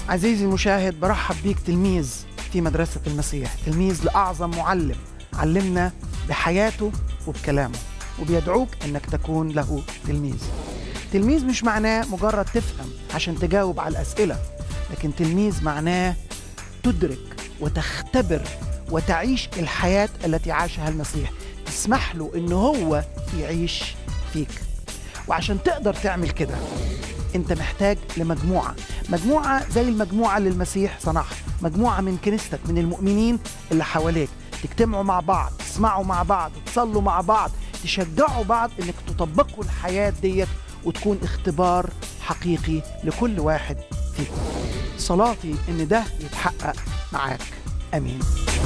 عزيزي المشاهد برحب بيك تلميذ في مدرسة المسيح تلميذ لأعظم معلم علمنا بحياته وبكلامه وبيدعوك أنك تكون له تلميذ تلميذ مش معناه مجرد تفهم عشان تجاوب على الأسئلة لكن تلميذ معناه تدرك وتختبر وتعيش الحياة التي عاشها المسيح تسمح له أنه هو يعيش فيك وعشان تقدر تعمل كده انت محتاج لمجموعة مجموعة زي المجموعة اللي المسيح صنعها مجموعة من كنيستك من المؤمنين اللي حواليك تجتمعوا مع بعض تسمعوا مع بعض تصلوا مع بعض تشجعوا بعض انك تطبقوا الحياة ديت وتكون اختبار حقيقي لكل واحد فيكم صلاتي ان ده يتحقق معاك امين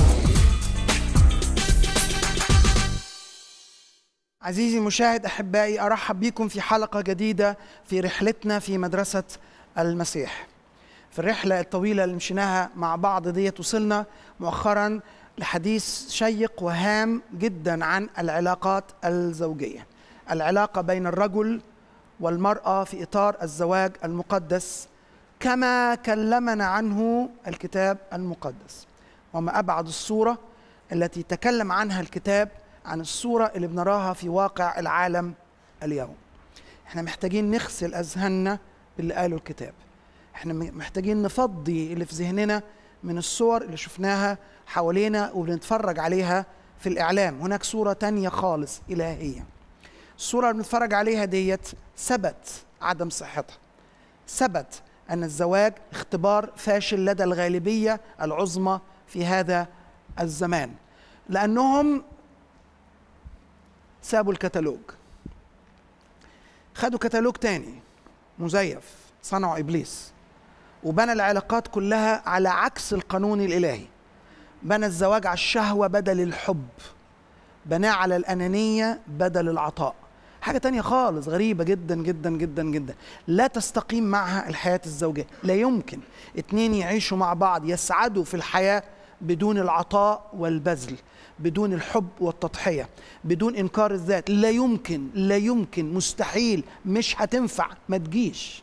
عزيزي المشاهد احبائي ارحب بكم في حلقه جديده في رحلتنا في مدرسه المسيح في الرحله الطويله اللي مشيناها مع بعض ديت وصلنا مؤخرا لحديث شيق وهام جدا عن العلاقات الزوجيه العلاقه بين الرجل والمراه في اطار الزواج المقدس كما كلمنا عنه الكتاب المقدس وما ابعد الصوره التي تكلم عنها الكتاب عن الصورة اللي بنراها في واقع العالم اليوم احنا محتاجين نغسل أذهاننا باللي قاله الكتاب احنا محتاجين نفضي اللي في ذهننا من الصور اللي شفناها حوالينا وبنتفرج عليها في الإعلام هناك صورة تانية خالص إلهية الصورة اللي بنتفرج عليها ديت ثبت عدم صحتها ثبت أن الزواج اختبار فاشل لدى الغالبية العظمى في هذا الزمان لأنهم سابوا الكتالوج خدوا كتالوج تاني مزيف صنعوا ابليس وبنى العلاقات كلها على عكس القانون الالهي بنى الزواج على الشهوه بدل الحب بناه على الانانيه بدل العطاء حاجه تانية خالص غريبه جدا جدا جدا جدا لا تستقيم معها الحياه الزوجيه لا يمكن اتنين يعيشوا مع بعض يسعدوا في الحياه بدون العطاء والبذل بدون الحب والتضحية بدون إنكار الذات لا يمكن لا يمكن مستحيل مش هتنفع ما تجيش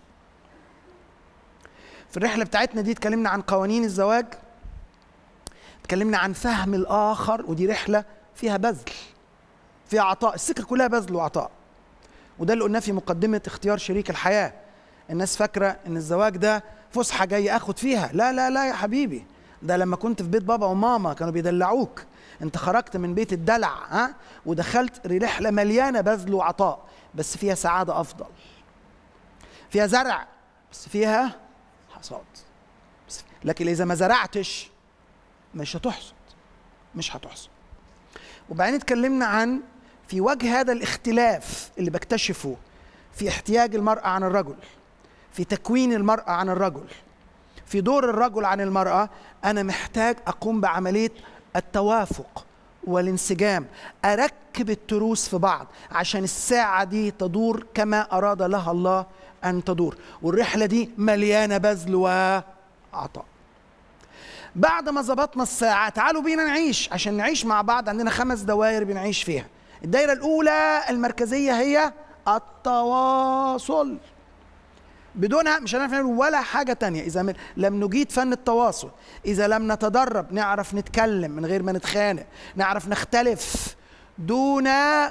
في الرحلة بتاعتنا دي اتكلمنا عن قوانين الزواج اتكلمنا عن فهم الآخر ودي رحلة فيها بذل فيها عطاء السكة كلها بذل وعطاء وده اللي قلناه في مقدمة اختيار شريك الحياة الناس فاكرة ان الزواج ده فسحة جاي اخد فيها لا لا لا يا حبيبي ده لما كنت في بيت بابا وماما كانوا بيدلعوك انت خرجت من بيت الدلع ها ودخلت رحله مليانه بذل وعطاء بس فيها سعاده افضل فيها زرع بس فيها حصاد بس لكن اذا ما زرعتش مش هتحصد مش هتحصد وبعدين اتكلمنا عن في وجه هذا الاختلاف اللي بكتشفه في احتياج المرأة عن الرجل في تكوين المرأة عن الرجل في دور الرجل عن المرأة أنا محتاج أقوم بعملية التوافق والانسجام اركب التروس في بعض عشان الساعه دي تدور كما اراد لها الله ان تدور والرحله دي مليانه بذل وعطاء بعد ما ظبطنا الساعه تعالوا بينا نعيش عشان نعيش مع بعض عندنا خمس دوائر بنعيش فيها الدايره الاولى المركزيه هي التواصل بدونها مش هنعرف نعمل ولا حاجة تانية إذا من لم نجيد فن التواصل إذا لم نتدرب نعرف نتكلم من غير ما نتخانق نعرف نختلف دون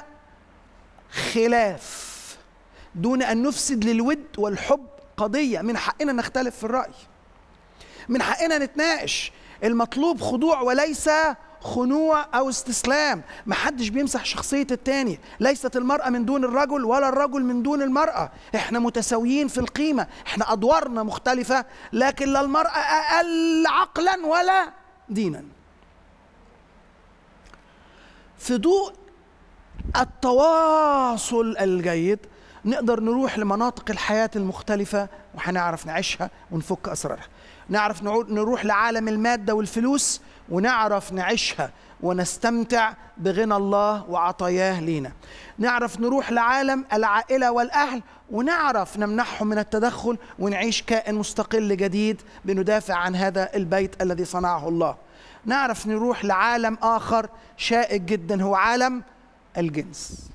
خلاف دون أن نفسد للود والحب قضية من حقنا نختلف في الرأي من حقنا نتناقش المطلوب خضوع وليس خنوع او استسلام محدش بيمسح شخصيه التاني ليست المراه من دون الرجل ولا الرجل من دون المراه احنا متساويين في القيمه احنا ادوارنا مختلفه لكن لا المراه اقل عقلا ولا دينا في ضوء التواصل الجيد نقدر نروح لمناطق الحياة المختلفة وهنعرف نعيشها ونفك أسرارها نعرف نروح لعالم المادة والفلوس ونعرف نعيشها ونستمتع بغنى الله وعطاياه لينا نعرف نروح لعالم العائلة والأهل ونعرف نمنحهم من التدخل ونعيش كائن مستقل جديد بندافع عن هذا البيت الذي صنعه الله نعرف نروح لعالم آخر شائك جدا هو عالم الجنس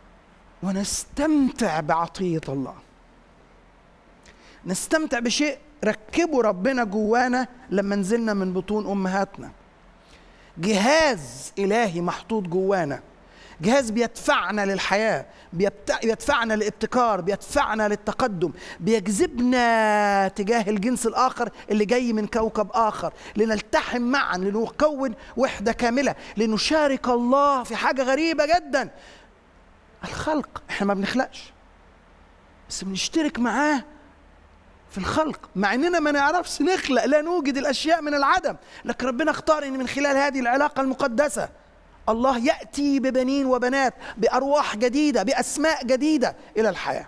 ونستمتع بعطية الله نستمتع بشيء ركبوا ربنا جوانا لما نزلنا من بطون امهاتنا جهاز الهي محطوط جوانا جهاز بيدفعنا للحياه بيدفعنا للابتكار بيدفعنا للتقدم بيجذبنا تجاه الجنس الاخر اللي جاي من كوكب اخر لنلتحم معا لنكون وحده كامله لنشارك الله في حاجه غريبه جدا الخلق احنا ما بنخلقش بس بنشترك معاه في الخلق مع اننا ما نعرفش نخلق لا نوجد الاشياء من العدم لكن ربنا اختار ان من خلال هذه العلاقه المقدسه الله ياتي ببنين وبنات بارواح جديده باسماء جديده الى الحياه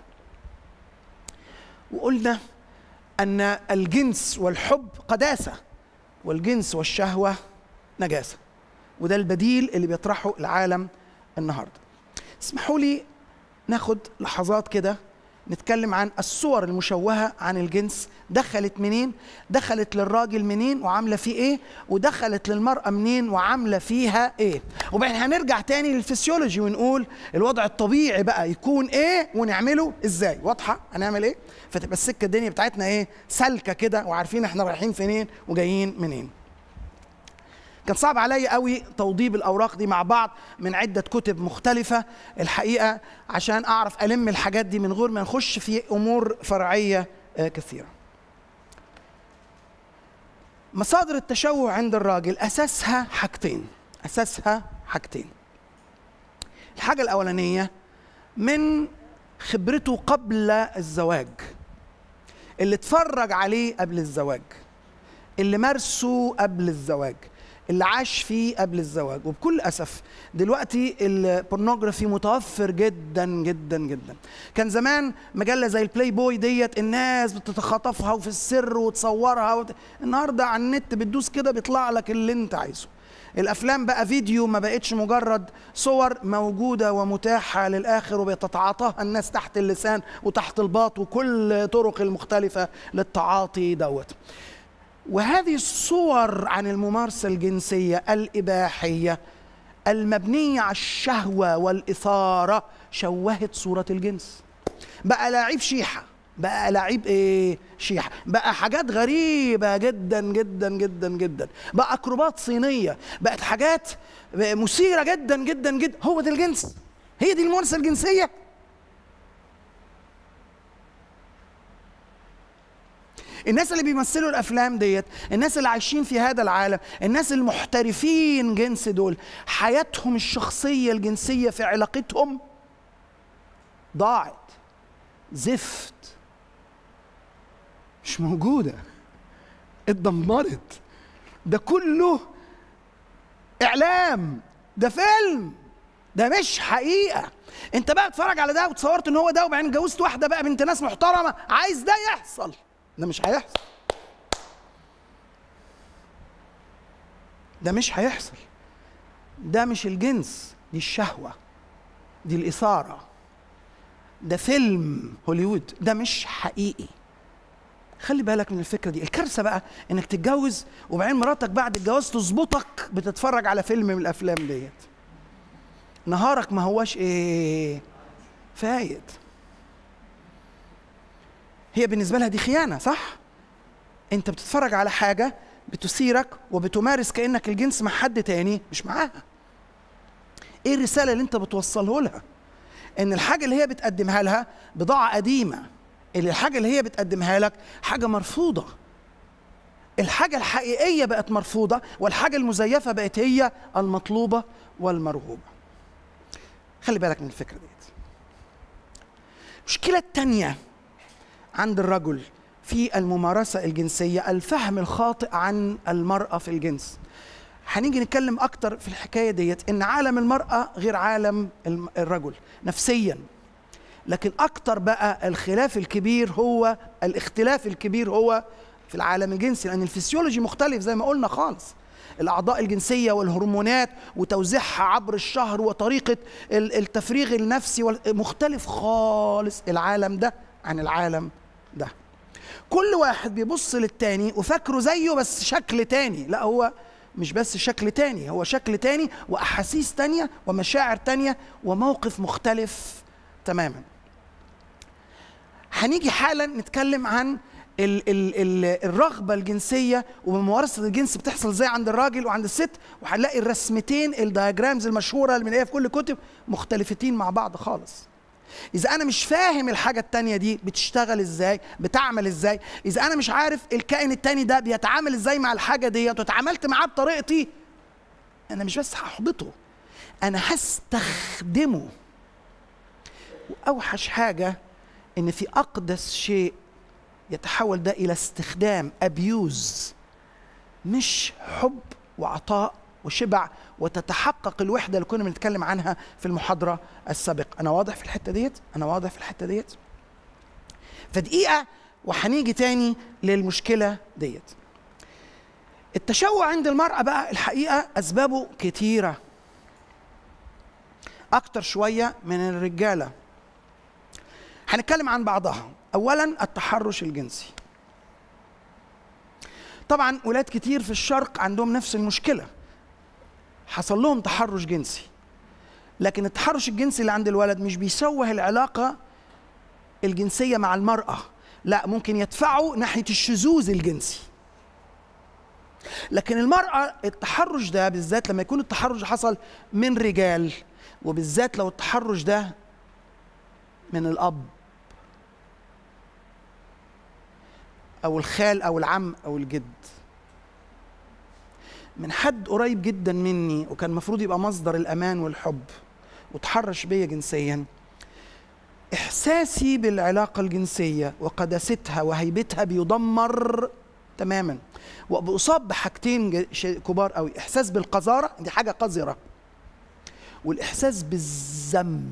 وقلنا ان الجنس والحب قداسه والجنس والشهوه نجاسه وده البديل اللي بيطرحه العالم النهارده اسمحوا لي ناخد لحظات كده نتكلم عن الصور المشوهة عن الجنس دخلت منين دخلت للراجل منين وعاملة فيه ايه ودخلت للمرأة منين وعاملة فيها ايه وبعدين هنرجع تاني للفسيولوجي ونقول الوضع الطبيعي بقى يكون ايه ونعمله ازاي واضحة هنعمل ايه فتبقى السكة الدنيا بتاعتنا ايه سالكة كده وعارفين احنا رايحين فين وجايين منين كان صعب عليا قوي توضيب الاوراق دي مع بعض من عده كتب مختلفه الحقيقه عشان اعرف الم الحاجات دي من غير ما نخش في امور فرعيه كثيره مصادر التشوه عند الراجل اساسها حاجتين اساسها حاجتين الحاجه الاولانيه من خبرته قبل الزواج اللي اتفرج عليه قبل الزواج اللي مارسه قبل الزواج اللي عاش فيه قبل الزواج وبكل اسف دلوقتي البورنوجرافي متوفر جدا جدا جدا كان زمان مجله زي البلاي بوي ديت الناس بتتخطفها وفي السر وتصورها وت... النهارده على النت بتدوس كده بيطلع لك اللي انت عايزه الافلام بقى فيديو ما بقتش مجرد صور موجوده ومتاحه للاخر وبتتعاطاها الناس تحت اللسان وتحت الباط وكل طرق المختلفه للتعاطي دوت وهذه الصور عن الممارسة الجنسية الإباحية المبنية على الشهوة والإثارة شوهت صورة الجنس بقى لعيب شيحة بقى لعيب ايه شيحة بقى حاجات غريبة جدا جدا جدا جدا بقى أكروبات صينية بقت حاجات مثيرة جدا جدا جدا هو ده الجنس هي دي الممارسة الجنسية الناس اللي بيمثلوا الافلام ديت الناس اللي عايشين في هذا العالم الناس المحترفين جنس دول حياتهم الشخصيه الجنسيه في علاقتهم ضاعت زفت مش موجوده اتدمرت ده كله اعلام ده فيلم ده مش حقيقه انت بقى اتفرج على ده وتصورت ان هو ده وبعدين اتجوزت واحده بقى بنت ناس محترمه عايز ده يحصل ده مش هيحصل ده مش هيحصل ده مش الجنس دي الشهوة دي الإثارة ده فيلم هوليوود ده مش حقيقي خلي بالك من الفكرة دي الكارثة بقى انك تتجوز وبعدين مراتك بعد الجواز تظبطك بتتفرج على فيلم من الافلام ديت نهارك ما هواش ايه فايت هي بالنسبة لها دي خيانة صح؟ أنت بتتفرج على حاجة بتثيرك وبتمارس كأنك الجنس مع حد تاني مش معاها. إيه الرسالة اللي أنت بتوصله لها؟ إن الحاجة اللي هي بتقدمها لها بضاعة قديمة. اللي الحاجة اللي هي بتقدمها لك حاجة مرفوضة. الحاجة الحقيقية بقت مرفوضة والحاجة المزيفة بقت هي المطلوبة والمرغوبة. خلي بالك من الفكرة ديت. المشكلة التانية عند الرجل في الممارسة الجنسية الفهم الخاطئ عن المرأة في الجنس هنيجي نتكلم أكتر في الحكاية ديت إن عالم المرأة غير عالم الرجل نفسيا لكن أكتر بقى الخلاف الكبير هو الاختلاف الكبير هو في العالم الجنسي لأن الفسيولوجي مختلف زي ما قلنا خالص الأعضاء الجنسية والهرمونات وتوزيعها عبر الشهر وطريقة التفريغ النفسي مختلف خالص العالم ده عن العالم ده كل واحد بيبص للتاني وفاكره زيه بس شكل تاني لا هو مش بس شكل تاني هو شكل تاني وأحاسيس تانية ومشاعر تانية وموقف مختلف تماما هنيجي حالا نتكلم عن ال ال ال الرغبه الجنسيه وممارسه الجنس بتحصل زي عند الراجل وعند الست وهنلاقي الرسمتين الدياجرامز المشهوره اللي بنلاقيها في كل الكتب مختلفتين مع بعض خالص اذا انا مش فاهم الحاجه التانية دي بتشتغل ازاي بتعمل ازاي اذا انا مش عارف الكائن التاني ده بيتعامل ازاي مع الحاجه ديت وتعاملت معاه بطريقتي انا مش بس هحبطه انا هستخدمه واوحش حاجه ان في اقدس شيء يتحول ده الى استخدام ابيوز مش حب وعطاء وشبع وتتحقق الوحده اللي كنا بنتكلم عنها في المحاضره السابقه انا واضح في الحته ديت انا واضح في الحته ديت فدقيقه وهنيجي تاني للمشكله ديت التشوع عند المرأة بقى الحقيقة أسبابه كتيرة أكتر شوية من الرجالة هنتكلم عن بعضها أولا التحرش الجنسي طبعا ولاد كتير في الشرق عندهم نفس المشكلة حصل لهم تحرش جنسي لكن التحرش الجنسي اللي عند الولد مش بيسوه العلاقة الجنسية مع المرأة لا ممكن يدفعه ناحية الشذوذ الجنسي لكن المرأة التحرش ده بالذات لما يكون التحرش حصل من رجال وبالذات لو التحرش ده من الأب أو الخال أو العم أو الجد من حد قريب جدا مني وكان المفروض يبقى مصدر الأمان والحب وتحرش بيا جنسيا إحساسي بالعلاقة الجنسية وقداستها وهيبتها بيدمر تماما وبأصاب بحاجتين كبار قوي إحساس بالقذارة دي حاجة قذرة والإحساس بالذنب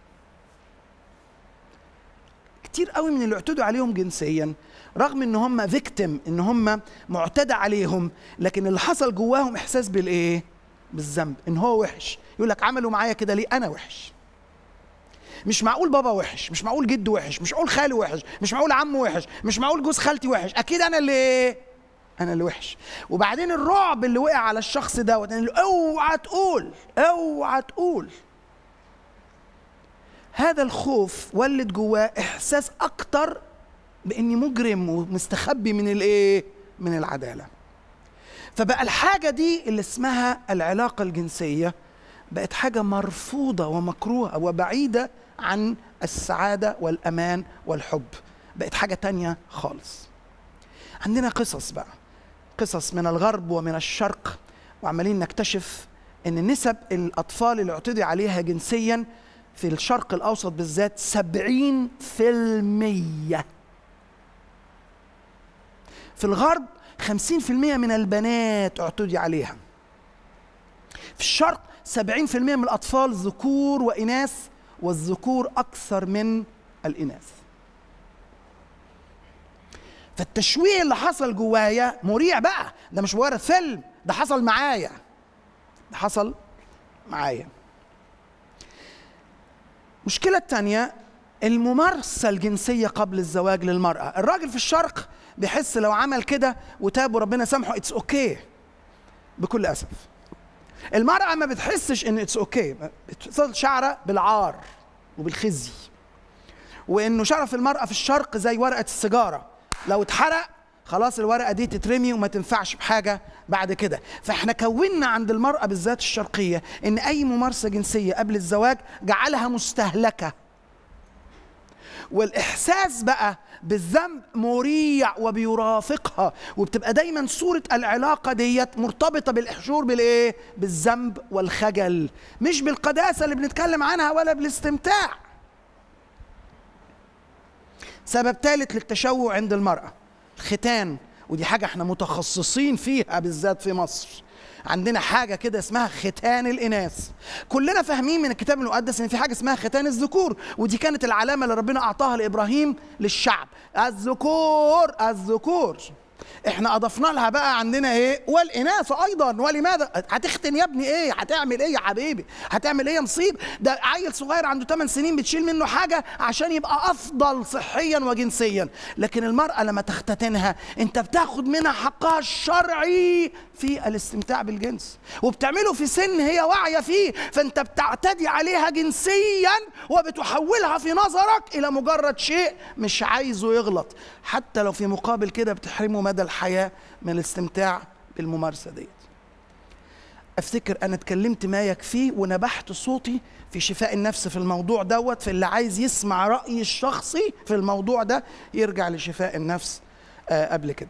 كتير قوي من اللي اعتدوا عليهم جنسيا رغم ان هم فيكتم ان هم معتدى عليهم لكن اللي حصل جواهم احساس بالايه بالذنب ان هو وحش يقول لك عملوا معايا كده ليه انا وحش مش معقول بابا وحش مش معقول جد وحش مش معقول خالي وحش مش معقول عم وحش مش معقول جوز خالتي وحش اكيد انا اللي انا اللي وحش وبعدين الرعب اللي وقع على الشخص دوت اللي اوعى تقول اوعى تقول هذا الخوف ولد جواه احساس اكتر باني مجرم ومستخبي من الايه من العداله فبقى الحاجه دي اللي اسمها العلاقه الجنسيه بقت حاجه مرفوضه ومكروهه وبعيده عن السعاده والامان والحب بقت حاجه تانية خالص عندنا قصص بقى قصص من الغرب ومن الشرق وعمالين نكتشف ان نسب الاطفال اللي اعتدي عليها جنسيا في الشرق الاوسط بالذات سبعين في المية في الغرب خمسين في المية من البنات اعتدي عليها في الشرق سبعين في المية من الأطفال ذكور وإناث والذكور أكثر من الإناث فالتشويه اللي حصل جوايا مريع بقى ده مش مجرد فيلم ده حصل معايا ده حصل معايا المشكلة الثانية الممارسة الجنسية قبل الزواج للمرأة الراجل في الشرق بيحس لو عمل كده وتاب وربنا سامحه اتس اوكي okay. بكل اسف المرأة ما بتحسش ان اتس اوكي okay. بتصل شعرة بالعار وبالخزي وانه شرف المرأة في الشرق زي ورقة السيجارة لو اتحرق خلاص الورقة دي تترمي وما تنفعش بحاجة بعد كده فاحنا كونا عند المرأة بالذات الشرقية ان اي ممارسة جنسية قبل الزواج جعلها مستهلكة والاحساس بقى بالذنب مريع وبيرافقها وبتبقى دايما صورة العلاقة ديت مرتبطة بالإحشور بالإيه؟ بالذنب والخجل مش بالقداسة اللي بنتكلم عنها ولا بالاستمتاع سبب ثالث للتشوع عند المرأة الختان ودي حاجة احنا متخصصين فيها بالذات في مصر عندنا حاجة كده اسمها ختان الإناث كلنا فاهمين من الكتاب المقدس إن في حاجة اسمها ختان الذكور ودي كانت العلامة اللي ربنا أعطاها لإبراهيم للشعب الذكور الذكور احنا اضفنا لها بقى عندنا ايه والاناث ايضا ولماذا هتختن يا ابني ايه هتعمل ايه يا حبيبي هتعمل ايه يا مصيب ده عيل صغير عنده 8 سنين بتشيل منه حاجه عشان يبقى افضل صحيا وجنسيا لكن المراه لما تختتنها انت بتاخد منها حقها الشرعي في الاستمتاع بالجنس وبتعمله في سن هي واعيه فيه فانت بتعتدي عليها جنسيا وبتحولها في نظرك الى مجرد شيء مش عايزه يغلط حتى لو في مقابل كده بتحرمه مدى الحياه من الاستمتاع بالممارسه ديت افتكر انا اتكلمت ما يكفيه ونبحت صوتي في شفاء النفس في الموضوع دوت في اللي عايز يسمع رايي الشخصي في الموضوع ده يرجع لشفاء النفس آه قبل كده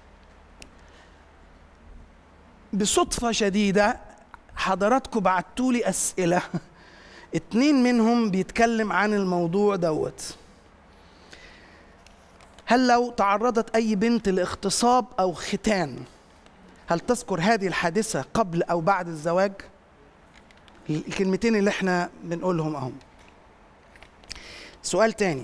بصدفة شديدة حضراتكم بعتوا لي أسئلة اتنين منهم بيتكلم عن الموضوع دوت هل لو تعرضت أي بنت لاغتصاب أو ختان هل تذكر هذه الحادثة قبل أو بعد الزواج؟ الكلمتين اللي احنا بنقولهم اهم سؤال تاني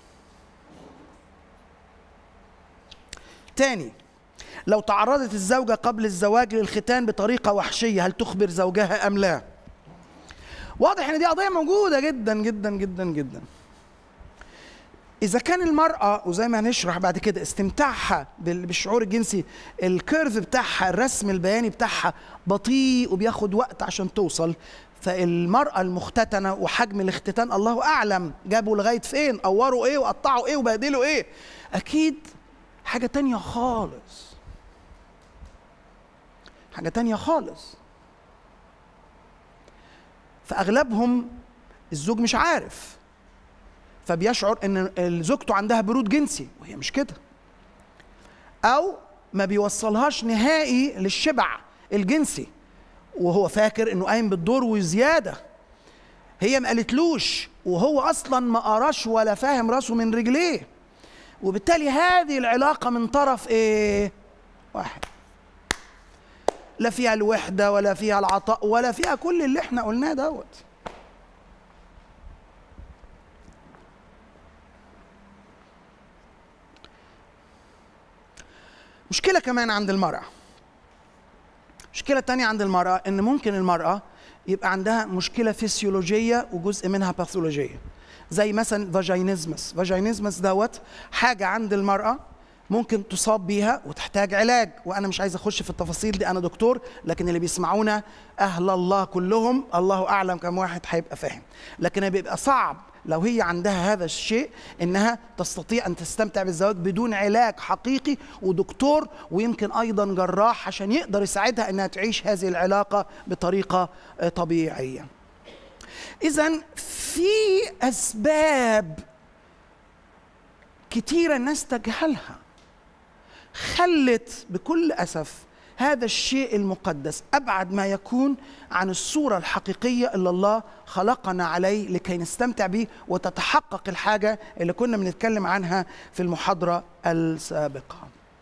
تاني لو تعرضت الزوجة قبل الزواج للختان بطريقة وحشية هل تخبر زوجها أم لا؟ واضح إن دي قضية موجودة جدا جدا جدا جدا. إذا كان المرأة وزي ما هنشرح بعد كده استمتاعها بالشعور الجنسي الكيرف بتاعها الرسم البياني بتاعها بطيء وبياخد وقت عشان توصل فالمرأة المختتنة وحجم الاختتان الله أعلم جابوا لغاية فين قوروا إيه وقطعوا إيه وبهدلوا إيه أكيد حاجة تانية خالص حاجة تانية خالص فأغلبهم الزوج مش عارف فبيشعر ان زوجته عندها برود جنسي وهي مش كده او ما بيوصلهاش نهائي للشبع الجنسي وهو فاكر انه قايم بالدور وزياده هي ما قالتلوش وهو اصلا ما قراش ولا فاهم راسه من رجليه وبالتالي هذه العلاقه من طرف ايه واحد لا فيها الوحده ولا فيها العطاء ولا فيها كل اللي احنا قلناه دوت مشكلة كمان عند المرأة مشكلة تانية عند المرأة إن ممكن المرأة يبقى عندها مشكلة فسيولوجية وجزء منها باثولوجية زي مثلا فاجينيزمس فاجينيزمس دوت حاجة عند المرأة ممكن تصاب بيها وتحتاج علاج وانا مش عايز اخش في التفاصيل دي انا دكتور لكن اللي بيسمعونا اهل الله كلهم الله اعلم كم واحد هيبقى فاهم لكن بيبقى صعب لو هي عندها هذا الشيء انها تستطيع ان تستمتع بالزواج بدون علاج حقيقي ودكتور ويمكن ايضا جراح عشان يقدر يساعدها انها تعيش هذه العلاقه بطريقه طبيعيه. اذا في اسباب كتيره الناس تجهلها خلت بكل اسف هذا الشيء المقدس ابعد ما يكون عن الصوره الحقيقيه اللي الله خلقنا عليه لكي نستمتع به وتتحقق الحاجه اللي كنا بنتكلم عنها في المحاضره السابقه.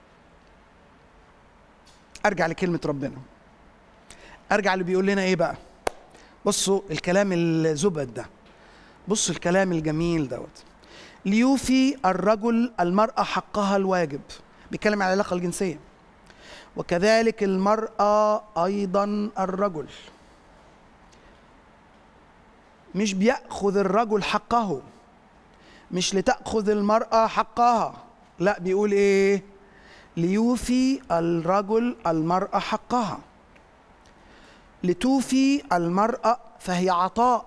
ارجع لكلمه ربنا. ارجع اللي بيقول لنا ايه بقى؟ بصوا الكلام الزبد ده. بصوا الكلام الجميل دوت. ليوفي الرجل المراه حقها الواجب. بيتكلم عن العلاقه الجنسيه. وكذلك المرأة أيضا الرجل مش بيأخذ الرجل حقه مش لتأخذ المرأة حقها لا بيقول إيه ليوفي الرجل المرأة حقها لتوفي المرأة فهي عطاء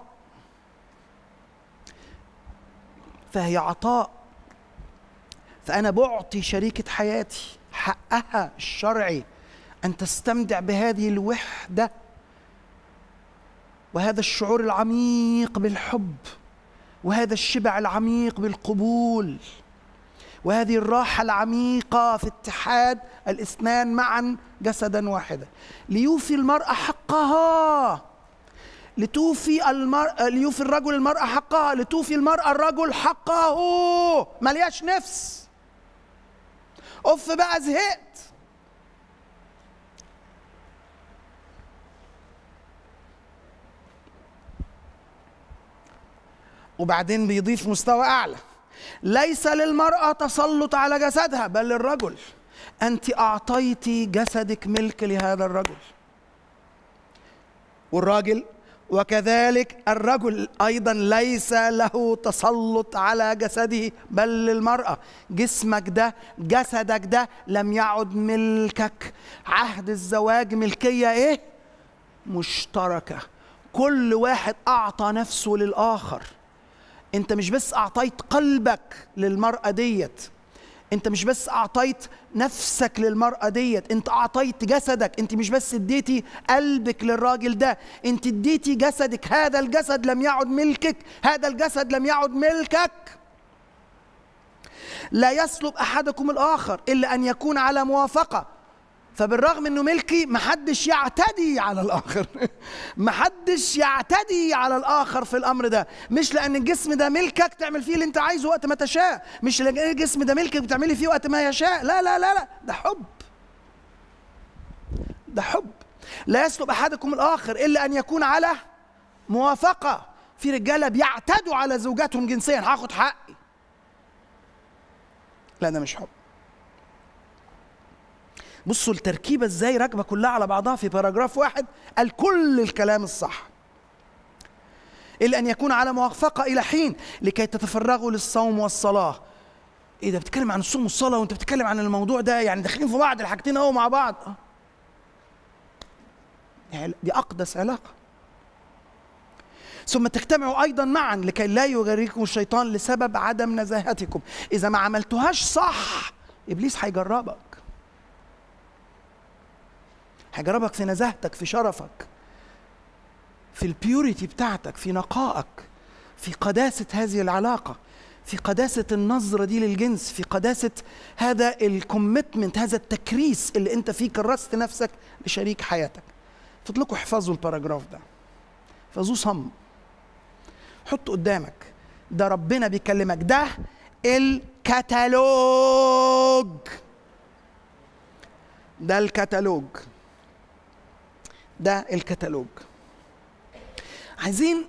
فهي عطاء فأنا بعطي شريكة حياتي حقها الشرعي ان تستمتع بهذه الوحده وهذا الشعور العميق بالحب وهذا الشبع العميق بالقبول وهذه الراحه العميقه في اتحاد الاثنان معا جسدا واحدا ليوفي المراه حقها لتوفي المرأة ليوفي الرجل المرأة حقها لتوفي المرأة الرجل حقه ملياش نفس اوف بقى زهقت وبعدين بيضيف مستوى اعلى ليس للمراه تسلط على جسدها بل للرجل انت اعطيت جسدك ملك لهذا الرجل والراجل وكذلك الرجل ايضا ليس له تسلط على جسده بل للمراه جسمك ده جسدك ده لم يعد ملكك عهد الزواج ملكيه ايه مشتركه كل واحد اعطى نفسه للاخر انت مش بس اعطيت قلبك للمراه ديت انت مش بس اعطيت نفسك للمراه ديت انت اعطيت جسدك انت مش بس اديتي قلبك للراجل ده انت اديتي جسدك هذا الجسد لم يعد ملكك هذا الجسد لم يعد ملكك لا يسلب احدكم الاخر الا ان يكون على موافقه فبالرغم انه ملكي محدش يعتدي على الاخر محدش يعتدي على الاخر في الامر ده مش لان الجسم ده ملكك تعمل فيه اللي انت عايزه وقت ما تشاء مش لان الجسم ده ملكك بتعملي فيه وقت ما يشاء لا لا لا لا ده حب ده حب لا يسلب احدكم الاخر الا ان يكون على موافقه في رجاله بيعتدوا على زوجاتهم جنسيا هاخد حقي لا ده مش حب بصوا التركيبة ازاي راكبة كلها على بعضها في باراجراف واحد قال كل الكلام الصح إلا أن يكون على موافقة إلى حين لكي تتفرغوا للصوم والصلاة إيه ده بتتكلم عن الصوم والصلاة وأنت بتتكلم عن الموضوع ده يعني داخلين في بعض الحاجتين أهو مع بعض آه. يعني دي أقدس علاقة ثم تجتمعوا أيضا معا لكي لا يغريكم الشيطان لسبب عدم نزاهتكم إذا ما عملتوهاش صح إبليس هيجربك هيجربك في نزاهتك في شرفك في البيوريتي بتاعتك في نقائك في قداسة هذه العلاقة في قداسة النظرة دي للجنس في قداسة هذا الكوميتمنت هذا التكريس اللي انت فيه كرست نفسك لشريك حياتك فضلكوا احفظوا الباراجراف ده احفظوه صم حطه قدامك ده ربنا بيكلمك ده الكتالوج ده الكتالوج ده الكتالوج عايزين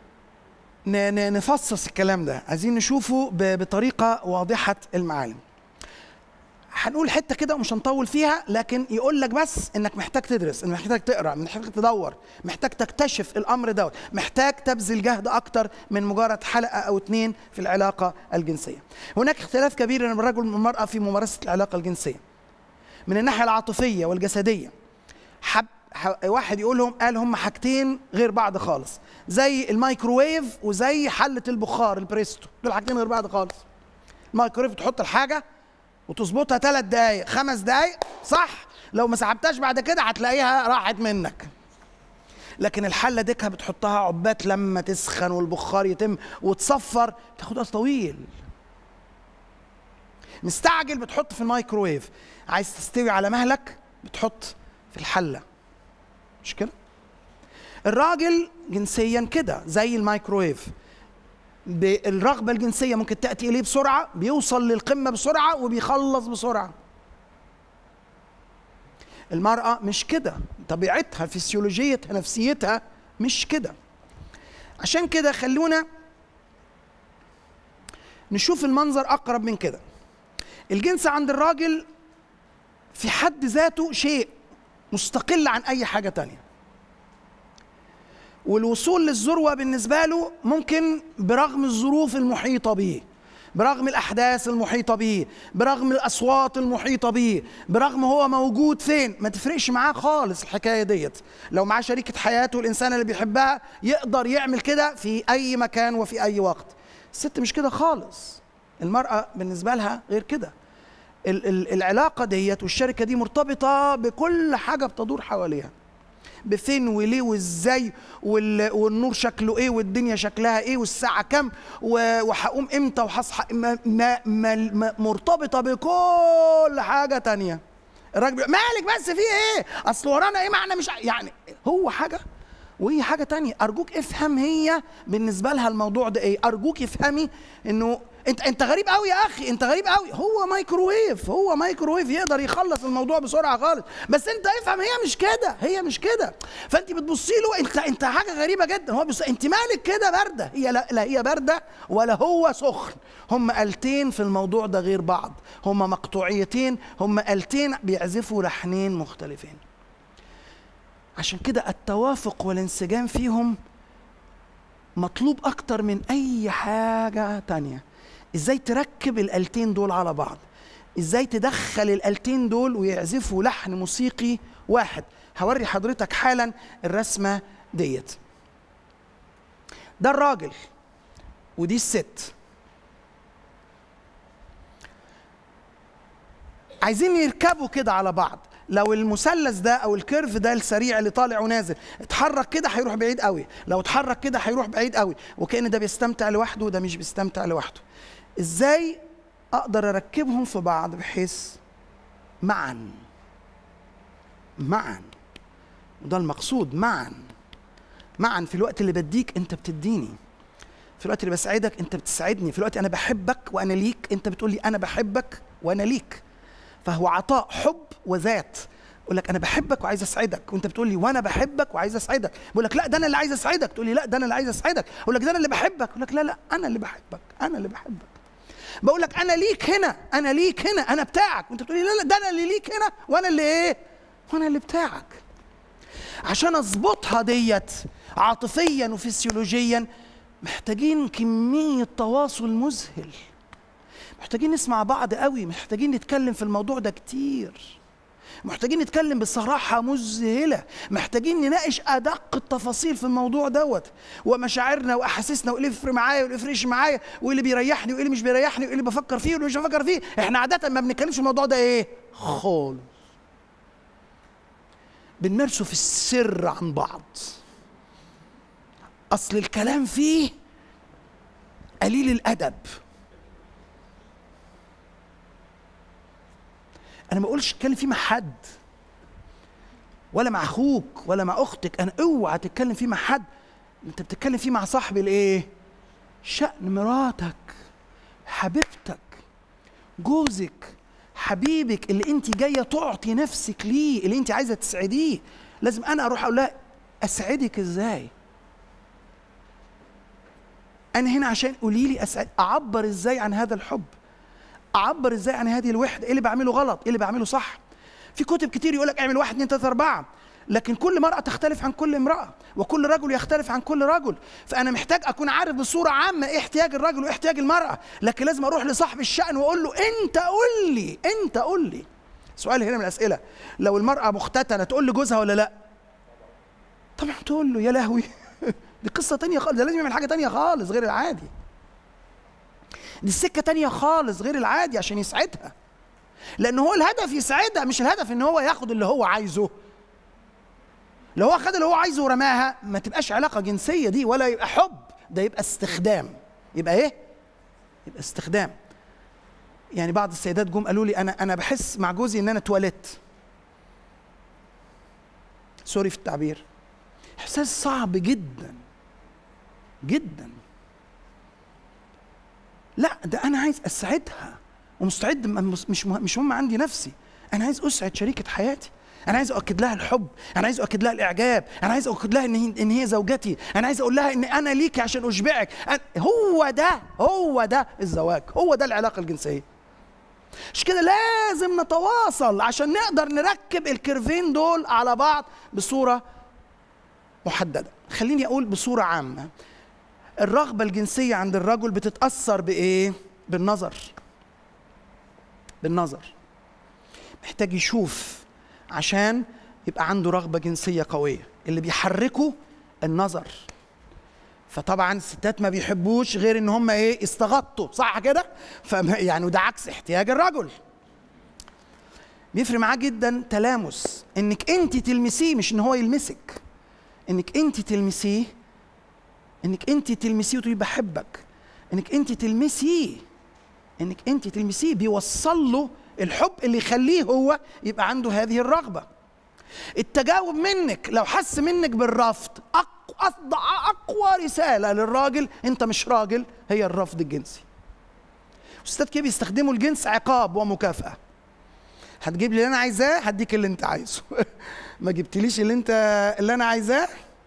نفصص الكلام ده عايزين نشوفه بطريقه واضحه المعالم هنقول حته كده ومش هنطول فيها لكن يقول لك بس انك محتاج تدرس انك محتاج تقرا محتاج تدور محتاج تكتشف الامر دوت محتاج تبذل جهد اكتر من مجرد حلقه او اتنين في العلاقه الجنسيه هناك اختلاف كبير بين الرجل والمراه في ممارسه العلاقه الجنسيه من الناحيه العاطفيه والجسديه حب واحد يقول لهم قال هم حاجتين غير بعض خالص زي الميكروويف وزي حله البخار البريستو دول حاجتين غير بعض خالص الميكروويف تحط الحاجه وتظبطها ثلاث دقايق خمس دقايق صح لو ما سحبتهاش بعد كده هتلاقيها راحت منك لكن الحله ديكها بتحطها عبات لما تسخن والبخار يتم وتصفر تاخد وقت طويل مستعجل بتحط في الميكروويف عايز تستوي على مهلك بتحط في الحله مش كده الراجل جنسيا كده زي الميكروويف الرغبة الجنسية ممكن تأتي إليه بسرعة بيوصل للقمة بسرعة وبيخلص بسرعة المرأة مش كده طبيعتها فسيولوجيتها نفسيتها مش كده عشان كده خلونا نشوف المنظر أقرب من كده الجنس عند الراجل في حد ذاته شيء مستقل عن اي حاجه تانية والوصول للذروه بالنسبه له ممكن برغم الظروف المحيطه به برغم الاحداث المحيطه به برغم الاصوات المحيطه به برغم هو موجود فين ما تفرقش معاه خالص الحكايه ديت لو معاه شريكه حياته الانسان اللي بيحبها يقدر يعمل كده في اي مكان وفي اي وقت الست مش كده خالص المراه بالنسبه لها غير كده العلاقة ديت والشركة دي مرتبطة بكل حاجة بتدور حواليها بفين وليه وازاي والنور شكله ايه والدنيا شكلها ايه والساعة كام وهقوم امتى وهصحى ما ما مرتبطة بكل حاجة تانية الراجل مالك بس في ايه اصل ورانا ايه معنى مش يعني هو حاجة وهي حاجة تانية أرجوك افهم هي بالنسبة لها الموضوع ده إيه أرجوك افهمي إنه انت انت غريب قوي يا اخي انت غريب قوي هو مايكروويف هو مايكروويف يقدر يخلص الموضوع بسرعه خالص بس انت افهم هي مش كده هي مش كده فانت بتبصي له انت انت حاجه غريبه جدا هو بص انت مالك كده بارده هي لا, لا هي بارده ولا هو سخن هم آلتين في الموضوع ده غير بعض هم مقطوعيتين هم آلتين بيعزفوا لحنين مختلفين عشان كده التوافق والانسجام فيهم مطلوب اكتر من اي حاجه تانية ازاي تركب الالتين دول على بعض ازاي تدخل الالتين دول ويعزفوا لحن موسيقي واحد هوري حضرتك حالا الرسمه ديت ده الراجل ودي الست عايزين يركبوا كده على بعض لو المثلث ده او الكيرف ده السريع اللي طالع ونازل اتحرك كده هيروح بعيد قوي لو اتحرك كده هيروح بعيد قوي وكأن ده بيستمتع لوحده وده مش بيستمتع لوحده ازاي اقدر اركبهم في بعض بحيث معا معا وده المقصود معا معا في الوقت اللي بديك انت بتديني في الوقت اللي بسعدك انت بتسعدني في الوقت انا بحبك وانا ليك انت بتقول لي انا بحبك وانا ليك فهو عطاء حب وذات يقول لك انا بحبك وعايز اسعدك وانت بتقول لي وانا بحبك وعايز اسعدك بقول لك لا ده انا اللي عايز اسعدك تقول لي لا ده انا اللي عايز اسعدك اقول لك ده انا اللي بحبك اقول لك لا لا انا اللي بحبك انا اللي بحبك بقول لك انا ليك هنا انا ليك هنا انا بتاعك وانت بتقول لي لا لا ده انا اللي ليك هنا وانا اللي ايه وانا اللي بتاعك عشان اظبطها ديت عاطفيا وفسيولوجيا محتاجين كميه تواصل مذهل محتاجين نسمع بعض قوي محتاجين نتكلم في الموضوع ده كتير محتاجين نتكلم بصراحة مذهلة محتاجين نناقش أدق التفاصيل في الموضوع دوت ومشاعرنا وأحاسيسنا وإيه اللي يفرق معايا واللي يفرقش معايا وإيه اللي بيريحني وإيه اللي مش بيريحني وإيه اللي بفكر فيه واللي مش بفكر فيه إحنا عادة ما بنتكلمش في الموضوع ده إيه خالص بنمارسه في السر عن بعض أصل الكلام فيه قليل الأدب انا ما اقولش اتكلم فيه مع حد ولا مع اخوك ولا مع اختك انا اوعى تتكلم فيه مع حد انت بتتكلم فيه مع صاحب الايه شأن مراتك حبيبتك جوزك حبيبك اللي انت جايه تعطي نفسك ليه اللي انت عايزه تسعديه لازم انا اروح اقول لها اسعدك ازاي انا هنا عشان قولي لي اسعد اعبر ازاي عن هذا الحب اعبر ازاي عن هذه الوحده ايه اللي بعمله غلط ايه اللي بعمله صح في كتب كتير يقول لك اعمل واحد اتنين تلاته اربعه لكن كل مرأة تختلف عن كل امرأة وكل رجل يختلف عن كل رجل فأنا محتاج أكون عارف بصورة عامة إيه احتياج الرجل وإيه احتياج المرأة لكن لازم أروح لصاحب الشأن وأقول له أنت قول لي أنت قول لي سؤال هنا من الأسئلة لو المرأة مختتنة تقول لجوزها ولا لا طبعا تقول له يا لهوي دي قصة تانية خالص ده لازم يعمل حاجة تانية خالص غير العادي دي السكة تانية خالص غير العادي عشان يسعدها لأن هو الهدف يسعدها مش الهدف إن هو ياخد اللي هو عايزه لو هو خد اللي هو عايزه ورماها ما تبقاش علاقة جنسية دي ولا يبقى حب ده يبقى استخدام يبقى إيه؟ يبقى استخدام يعني بعض السيدات جم قالوا لي أنا أنا بحس مع جوزي إن أنا تواليت سوري في التعبير إحساس صعب جدا جدا لا ده انا عايز اسعدها ومستعد مش مش مهم عندي نفسي انا عايز اسعد شريكه حياتي انا عايز اؤكد لها الحب انا عايز اؤكد لها الاعجاب انا عايز اؤكد لها ان هي ان هي زوجتي انا عايز اقول لها ان انا ليكي عشان اشبعك هو ده هو ده الزواج هو ده العلاقه الجنسيه مش كده لازم نتواصل عشان نقدر نركب الكيرفين دول على بعض بصوره محدده خليني اقول بصوره عامه الرغبة الجنسية عند الرجل بتتأثر بإيه؟ بالنظر بالنظر محتاج يشوف عشان يبقى عنده رغبة جنسية قوية اللي بيحركه النظر فطبعا الستات ما بيحبوش غير ان هم ايه استغطوا صح كده يعني وده عكس احتياج الرجل بيفرق معاه جدا تلامس انك انت تلمسيه مش ان هو يلمسك انك انت تلمسيه انك انت تلمسيه وتقولي بحبك انك انت تلمسيه انك انت تلمسيه بيوصل له الحب اللي يخليه هو يبقى عنده هذه الرغبه التجاوب منك لو حس منك بالرفض أقوى, اقوى رساله للراجل انت مش راجل هي الرفض الجنسي الستات كده بيستخدموا الجنس عقاب ومكافاه هتجيب لي اللي انا عايزاه هديك اللي انت عايزه ما جبتليش اللي انت اللي انا عايزاه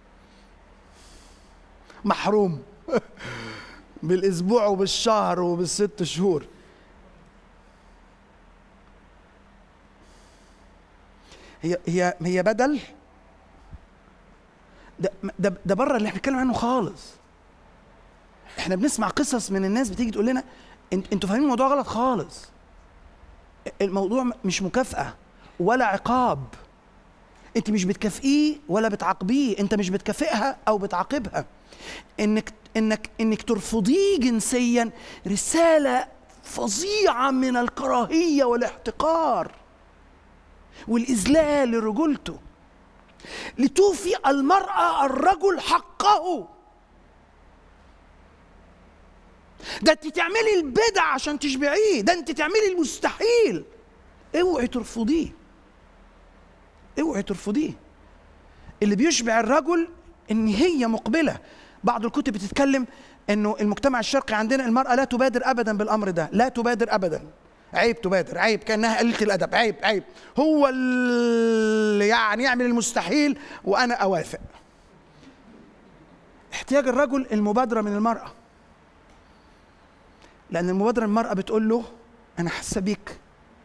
محروم بالاسبوع وبالشهر وبالست شهور هي هي هي بدل ده ده ده بره اللي احنا بنتكلم عنه خالص احنا بنسمع قصص من الناس بتيجي تقول لنا انت انتوا فاهمين الموضوع غلط خالص الموضوع مش مكافأة ولا عقاب انت مش بتكافئيه ولا بتعاقبيه انت مش بتكافئها او بتعاقبها انك انك انك ترفضيه جنسيا رساله فظيعه من الكراهيه والاحتقار والاذلال لرجولته لتوفي المراه الرجل حقه ده انت تعملي البدع عشان تشبعيه ده انت تعملي المستحيل اوعي ترفضيه اوعي ترفضيه اللي بيشبع الرجل ان هي مقبله بعض الكتب بتتكلم انه المجتمع الشرقي عندنا المراه لا تبادر ابدا بالامر ده لا تبادر ابدا عيب تبادر عيب كانها قليله الادب عيب عيب هو اللي يعني يعمل المستحيل وانا اوافق احتياج الرجل المبادره من المراه لان المبادره من المراه بتقول له انا حاسه بيك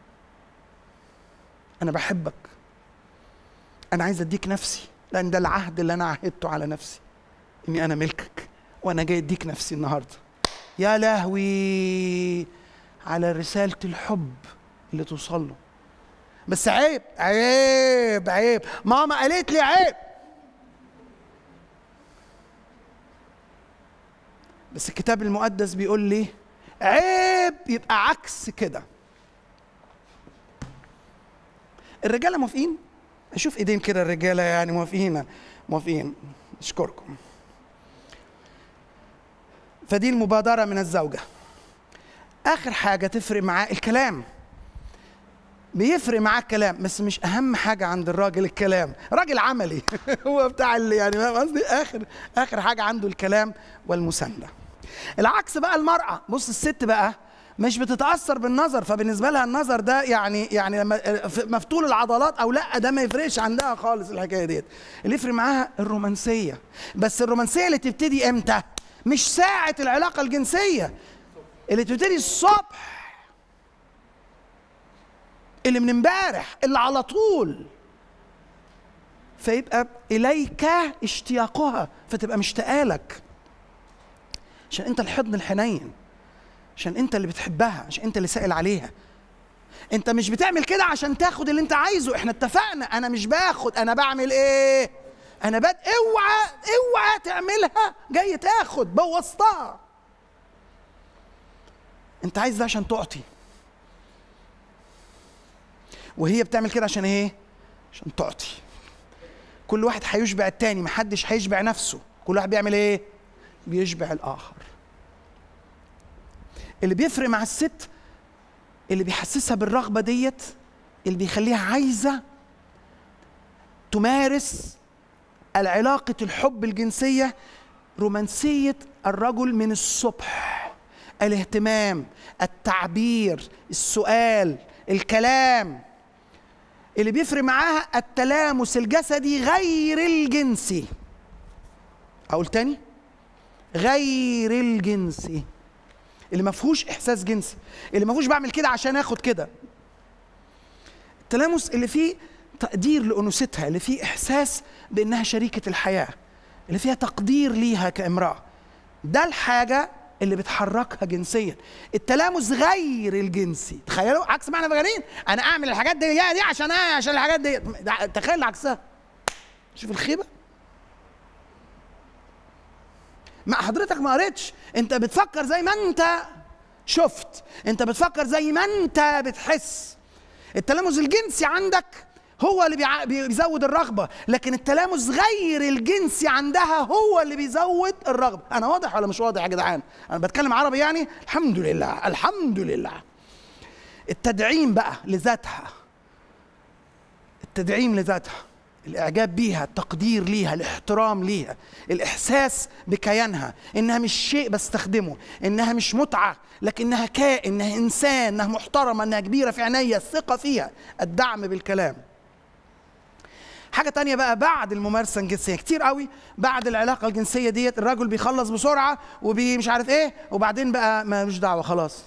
انا بحبك انا عايز اديك نفسي لان ده العهد اللي انا عهدته على نفسي اني انا ملكك وانا جاي اديك نفسي النهارده يا لهوي على رساله الحب اللي توصل له بس عيب عيب عيب ماما قالت لي عيب بس الكتاب المقدس بيقول لي عيب يبقى عكس كده الرجاله موافقين اشوف ايدين كده الرجاله يعني موافقين موافقين اشكركم فدي المبادره من الزوجه اخر حاجه تفرق معاه الكلام بيفرق معاه الكلام بس مش اهم حاجه عند الراجل الكلام راجل عملي هو بتاع اللي يعني فاهم قصدي اخر اخر حاجه عنده الكلام والمسانده العكس بقى المراه بص الست بقى مش بتتاثر بالنظر فبالنسبه لها النظر ده يعني يعني لما مفتول العضلات او لا ده ما يفرقش عندها خالص الحكايه ديت اللي يفرق معاها الرومانسيه بس الرومانسيه اللي تبتدي امتى مش ساعه العلاقه الجنسيه اللي تبتدي الصبح اللي من امبارح اللي على طول فيبقى اليك اشتياقها فتبقى مشتاقه لك عشان انت الحضن الحنين عشان انت اللي بتحبها عشان انت اللي سائل عليها انت مش بتعمل كده عشان تاخد اللي انت عايزه احنا اتفقنا انا مش باخد انا بعمل ايه انا بد اوعى اوعى تعملها جاي تاخد بوظتها انت عايز ده عشان تعطي وهي بتعمل كده عشان ايه عشان تعطي كل واحد هيشبع التاني محدش هيشبع نفسه كل واحد بيعمل ايه بيشبع الاخر اللي بيفرق مع الست اللي بيحسسها بالرغبه ديت اللي بيخليها عايزه تمارس العلاقه الحب الجنسيه رومانسيه الرجل من الصبح الاهتمام التعبير السؤال الكلام اللي بيفرق معاها التلامس الجسدي غير الجنسي اقول تاني غير الجنسي اللي ما فيهوش احساس جنسي اللي ما فيهوش بعمل كده عشان اخد كده التلامس اللي فيه تقدير لانوثتها اللي فيه احساس بانها شريكه الحياه اللي فيها تقدير ليها كامراه ده الحاجه اللي بتحركها جنسيا التلامس غير الجنسي تخيلوا عكس ما احنا فاكرين انا اعمل الحاجات دي دي عشان ايه عشان الحاجات دي تخيل عكسها شوف الخيبه ما حضرتك ما قريتش انت بتفكر زي ما انت شفت انت بتفكر زي ما انت بتحس التلامس الجنسي عندك هو اللي بيع... بيزود الرغبه لكن التلامس غير الجنسي عندها هو اللي بيزود الرغبه انا واضح ولا مش واضح يا جدعان انا بتكلم عربي يعني الحمد لله الحمد لله التدعيم بقى لذاتها التدعيم لذاتها الاعجاب بيها التقدير ليها الاحترام ليها الاحساس بكيانها انها مش شيء بستخدمه انها مش متعه لكنها كائن انها انسان انها محترمه انها كبيره في عينيا الثقه فيها الدعم بالكلام حاجه تانية بقى بعد الممارسه الجنسيه كتير قوي بعد العلاقه الجنسيه ديت الراجل بيخلص بسرعه وبي مش عارف ايه وبعدين بقى ملوش دعوه خلاص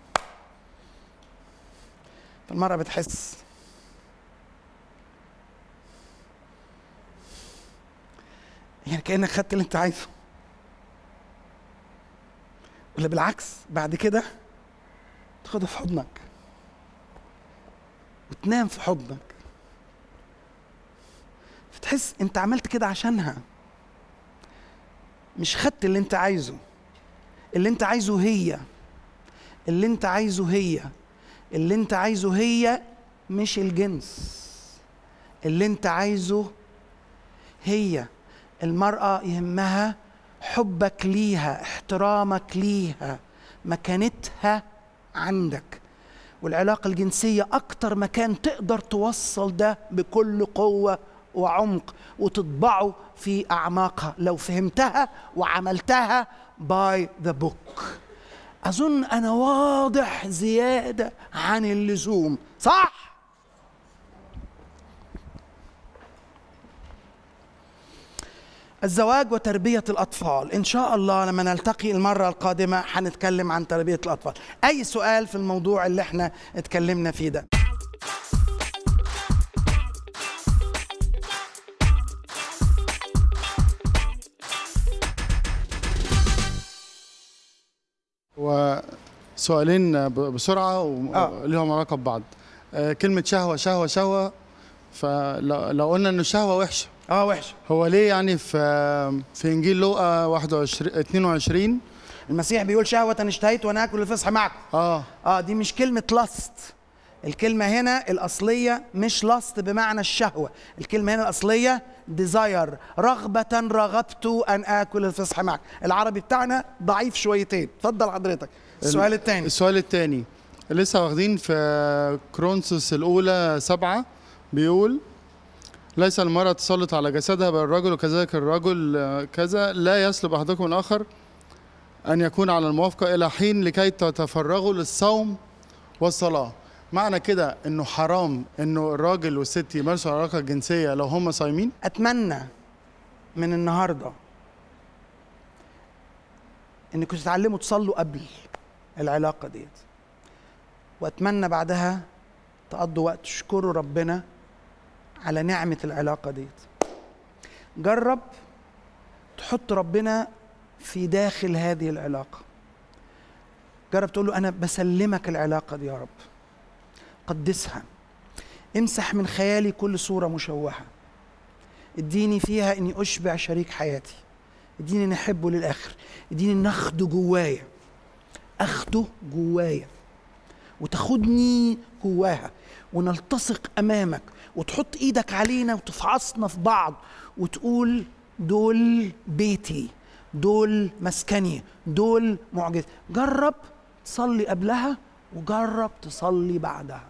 فالمراه بتحس يعني كانك خدت اللي انت عايزه ولا بالعكس بعد كده تاخدها في حضنك وتنام في حضنك فتحس انت عملت كده عشانها مش خدت اللي انت عايزه اللي انت عايزه هي اللي انت عايزه هي اللي انت عايزه هي مش الجنس اللي انت عايزه هي المرأة يهمها حبك ليها احترامك ليها مكانتها عندك والعلاقة الجنسية أكتر مكان تقدر توصل ده بكل قوة وعمق وتطبعه في أعماقها لو فهمتها وعملتها باي ذا بوك أظن أنا واضح زيادة عن اللزوم صح؟ الزواج وتربية الأطفال إن شاء الله لما نلتقي المرة القادمة هنتكلم عن تربية الأطفال أي سؤال في الموضوع اللي احنا اتكلمنا فيه ده وسؤالين ب- بسرعة آه. ولهم علاقة ببعض آه، كلمة شهوة شهوة شهوة فلو لو قلنا إن الشهوة وحشة اه وحش هو ليه يعني في في إنجيل لوقا 21 22 المسيح بيقول شهوة اشتهيت وأنا آكل الفصح معكم اه اه دي مش كلمة لاست الكلمة هنا الأصلية مش لاست بمعنى الشهوة الكلمة هنا الأصلية ديزاير رغبة رغبت أن آكل الفصح معك العربي بتاعنا ضعيف شويتين اتفضل حضرتك السؤال الثاني السؤال الثاني لسه واخدين في كرونسوس الأولى سبعة بيقول ليس المرأة تسلط على جسدها بل الرجل وكذلك الرجل آه، كذا لا يسلب أحدكم من الآخر أن يكون على الموافقة إلى حين لكي تتفرغوا للصوم والصلاة معنى كده إنه حرام إنه الراجل والست يمارسوا علاقة جنسية لو هم صايمين أتمنى من النهاردة إنكم تتعلموا تصلوا قبل العلاقة ديت وأتمنى بعدها تقضوا وقت تشكروا ربنا على نعمة العلاقة ديت جرب تحط ربنا في داخل هذه العلاقة جرب تقول له أنا بسلمك العلاقة دي يا رب قدسها امسح من خيالي كل صورة مشوهة اديني فيها اني اشبع شريك حياتي اديني اني احبه للاخر اديني ان اخده جوايا اخده جوايا وتاخدني جواها ونلتصق امامك وتحط ايدك علينا وتفعصنا في بعض وتقول دول بيتي دول مسكني دول معجز جرب تصلي قبلها وجرب تصلي بعدها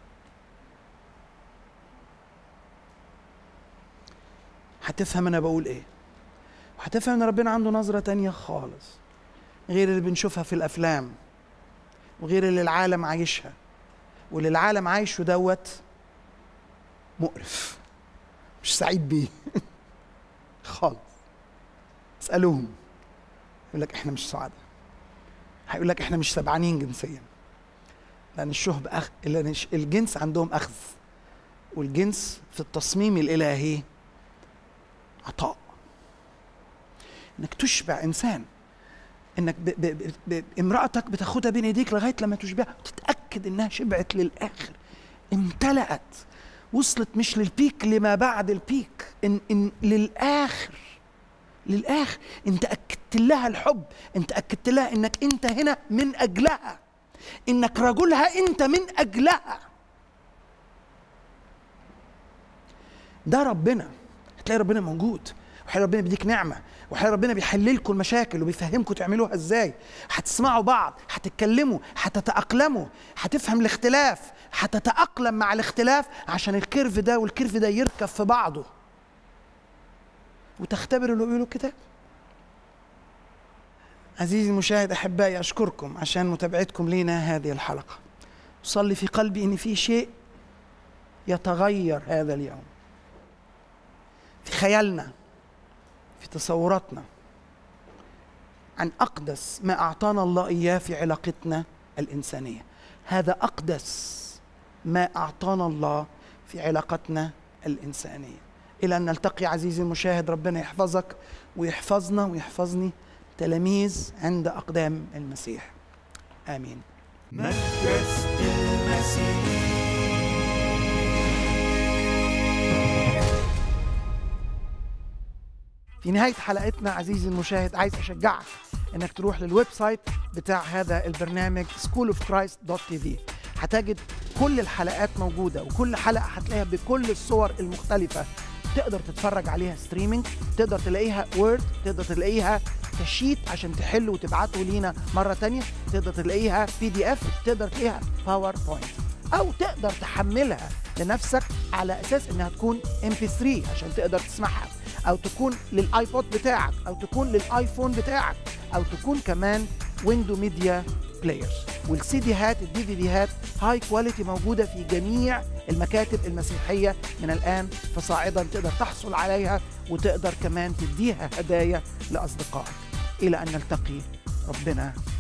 هتفهم انا بقول ايه وهتفهم ان ربنا عنده نظرة تانية خالص غير اللي بنشوفها في الافلام وغير اللي العالم عايشها واللي العالم عايشه دوت مقرف مش سعيد بيه خالص اسألوهم يقول لك احنا مش سعداء هيقول لك احنا مش شبعانين جنسيا لان الشهب أخ... لان الش- الجنس عندهم اخذ والجنس في التصميم الالهي عطاء انك تشبع انسان انك ب... ب... ب... ب... امراتك بتاخدها بين ايديك لغايه لما تشبعها وتتاكد انها شبعت للاخر امتلأت وصلت مش للبيك لما بعد البيك إن... إن للاخر للاخر انت اكدت لها الحب انت اكدت لها انك انت هنا من اجلها انك رجلها انت من اجلها ده ربنا هتلاقي ربنا موجود وهتلاقي ربنا بيديك نعمه وهتلاقي ربنا بيحل لكم المشاكل وبيفهمكم تعملوها ازاي هتسمعوا بعض هتتكلموا هتتاقلموا هتفهم الاختلاف هتتاقلم مع الاختلاف عشان الكيرف ده والكيرف ده يركب في بعضه وتختبر اللي بيقوله الكتاب عزيزي المشاهد احبائي اشكركم عشان متابعتكم لنا هذه الحلقه اصلي في قلبي ان في شيء يتغير هذا اليوم في خيالنا في تصوراتنا عن اقدس ما اعطانا الله اياه في علاقتنا الانسانيه هذا اقدس ما اعطانا الله في علاقتنا الانسانيه الى ان نلتقي عزيزي المشاهد ربنا يحفظك ويحفظنا ويحفظني تلاميذ عند اقدام المسيح امين مجلس المسيح في نهاية حلقتنا عزيزي المشاهد عايز أشجعك إنك تروح للويب سايت بتاع هذا البرنامج schoolofchrist.tv هتجد كل الحلقات موجودة وكل حلقة هتلاقيها بكل الصور المختلفة تقدر تتفرج عليها ستريمينج تقدر تلاقيها وورد تقدر تلاقيها كشيت عشان تحله وتبعته لينا مرة تانية تقدر تلاقيها بي دي اف تقدر تلاقيها باوربوينت او تقدر تحملها لنفسك على اساس انها تكون ام بي 3 عشان تقدر تسمعها او تكون للايبود بتاعك او تكون للايفون بتاعك او تكون كمان ويندو ميديا بلاير والسي ديهات الدي في ديهات هاي كواليتي موجوده في جميع المكاتب المسيحيه من الان فصاعدا تقدر تحصل عليها وتقدر كمان تديها هدايا لاصدقائك الى ان نلتقي ربنا